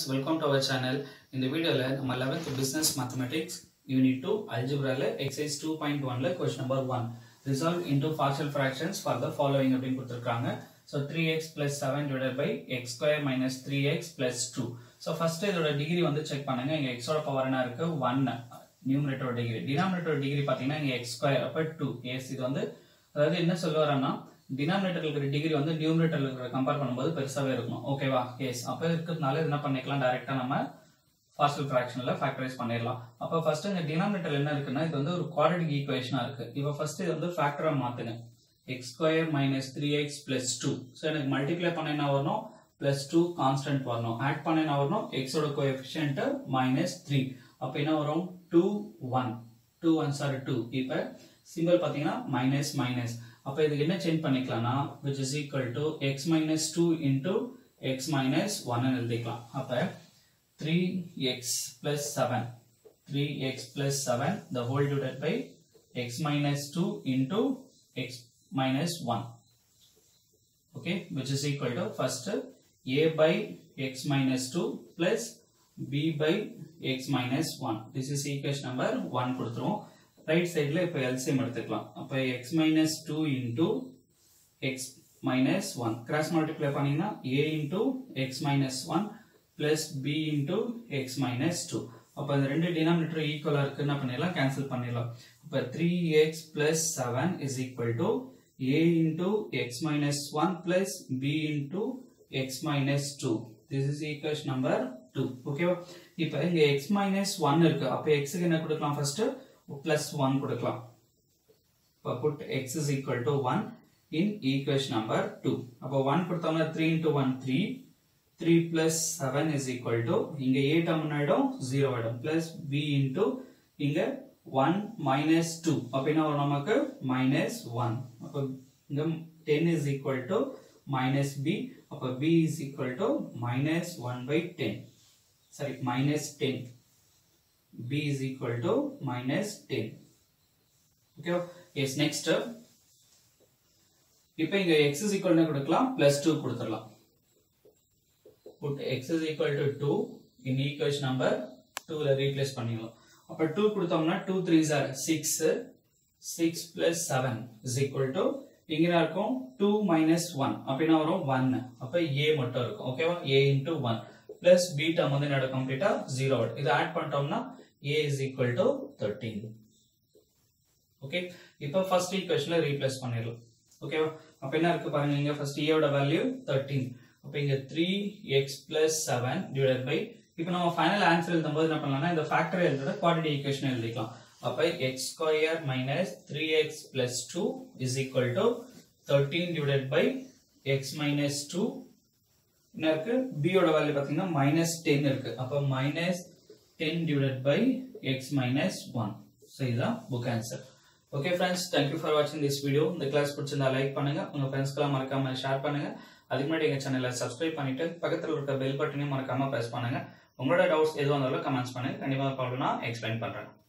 welcome to our channel இந்த வீடியோவில் நம்ம eleventh business mathematics unit two அல்ஜிப்ரால எக்ஸைஸ் டூ பாயிண்ட் ஒன்ல question number one resolve into partial fractions for the following அப்படின்னு கொடுத்துருக்காங்க so three x plus seven divide by x square minus three x plus two so first இதோட degree வந்து check பண்ணுங்க இங்க எக்ஸோட power என்ன இருக்கு ஒன் நியூமரேட்டரோட டிகிரி டினாமினேட்டரோட டிகிரி பார்த்தீங்கன்னா இங்க எக்ஸ் ஸ்கொயர் அப்போ டூ எஸ் இது வந்து அதாவது என்ன சொல்ல வரேன்னா டினாமினேட்டர் இருக்கிற டிகிரி வந்து நியூமரேட்டர் இருக்கிற கம்பேர் பண்ணும்போது பெருசாவே இருக்கணும் ஓகேவா எஸ் அப்போ இருக்கிறதுனால என்ன பண்ணிக்கலாம் டைரக்டா நம்ம பார்சல் ஃபிராக்ஷன்ல ஃபேக்டரைஸ் பண்ணிடலாம் அப்போ ஃபர்ஸ்ட் இந்த டினாமினேட்டர் என்ன இருக்குன்னா இது வந்து ஒரு குவாட்ரட்டிக் ஈக்குவேஷனா இருக்கு இப்போ ஃபர்ஸ்ட் இது வந்து ஃபேக்டரா மாத்துங்க x square minus three x plus two so எனக்கு மல்டிப்ளை பண்ண என்ன வரணும் பிளஸ் டூ கான்ஸ்டன்ட் வரணும் ஆட் பண்ண என்ன வரணும் எக்ஸோட கோஎஃபிஷியன்ட் மைனஸ் த்ரீ அப்போ என்ன வரும் two one two one sorry two இப்போ சிம்பிள் பார்த்தீங்கன்னா மைனஸ் மைனஸ் அப்போ இதுக்கு என்ன சேஞ்ச் பண்ணிக்கலாம்னா which is equal to x minus two into x minus ஒன்னு எழுதிக்கலாம் அப்போ three x plus seven three x plus seven the whole divide by x minus two into x minus 1 okay which is equal to first a by x minus 2 plus b by x minus 1 this is equation number 1 கொடுத்துருவோம் right சைடில் இப்போ LCM எடுத்துக்கலாம் அப்போ x minus 2 into x minus 1 cross multiply பண்ணீங்கன்னா a into x minus 1 plus b into x minus 2 அப்போ இந்த ரெண்டு denominator ஈக்குவலாக இருக்கு என்ன பண்ணிடலாம் கேன்சல் பண்ணிடலாம் அப்போ three x plus seven is equal to a into x minus 1 plus b into x minus 2 this is equation number 2 ஓகேவா இப்போ இங்க x minus 1 இருக்கு அப்ப x க்கு என்ன கொடுக்கலாம் ஃபர்ஸ்ட் plus 1 கொடுக்கலாம் இப்போ put x is equal to 1 in equation number 2 அப்ப 1 கொடுத்தோம்னா 3 into 1 3 3 plus 7 is equal to இங்க a term ஆயிடும் 0 ஆயிடும் plus b into இங்க 1 minus 2 அப்ப என்ன வரும் நமக்கு minus 1 அப்ப இங்க 10 is equal to minus b அப்ப b is equal to minus 1 by 10 sorry minus 10 b is equal to minus 10 okay yes next இப்போ இங்க x is equal to கொடுக்கலாம் plus 2 கொடுத்துடலாம் put x is equal to 2 in equation number 2 ல replace பண்ணிடலாம் அப்ப 2 கொடுத்தோம்னா 2 3s are 6 6 plus 7 is equal to இங்க என்ன இருக்கும் 2 minus 1 அப்ப என்ன வரும் 1 அப்ப a மட்டும் இருக்கும் ஓகேவா a into 1 plus b term வந்து என்னோட கம்ப்ளீட்டா 0 வரும் இதை ஆட் பண்ணிட்டோம்னா a is equal to 13 okay இப்போ ஃபர்ஸ்ட் ஈக்குவேஷன்ல ரீப்ளேஸ் பண்ணிடலாம் ஓகேவா அப்ப என்ன இருக்கு பாருங்க இங்க ஃபர்ஸ்ட் a ஓட வேல்யூ 13 அப்ப இங்க 3x plus 7 divided by இப்போ நம்ம ஃபைனல் ஆன்சர் எழுதும்போது என்ன பண்ணலாம்னா இந்த ஃபேக்டர் எழுதுறத குவாடிட்டி ஈக்குவேஷன் எழுதிக்கலாம் அப்ப x square minus three x plus two is equal to thirteen divided by x minus two என்ன இருக்கு b யோட வேல்யூ பாத்தீங்கன்னா மைனஸ் டென் இருக்கு அப்ப minus ten divided by x minus one so இதுதான் book answer okay friends thank you for வாட்சிங் this video இந்த class பிடிச்சிருந்தா லைக் பண்ணுங்க உங்க ஃப்ரெண்ட்ஸ்க்கெல்லாம் மறக்காம ஷேர் பண்ணுங்க அதுக்கு முன்னாடி எங்க சேனலை சப்ஸ்கிரைப் பண்ணிட்டு பக்கத்தில் இருக்க பெல் பட்டனையும் மறக்காம பிரஸ் பண்ணுங்க உங்களோட டவுட்ஸ் எதுவாக இருந்தாலும் கமெண்ட்ஸ் பண்ணுங்க கண்டிப்பாக ப்ராப்ளம் நான் எக்ஸ்பிளைன் பண்றேன்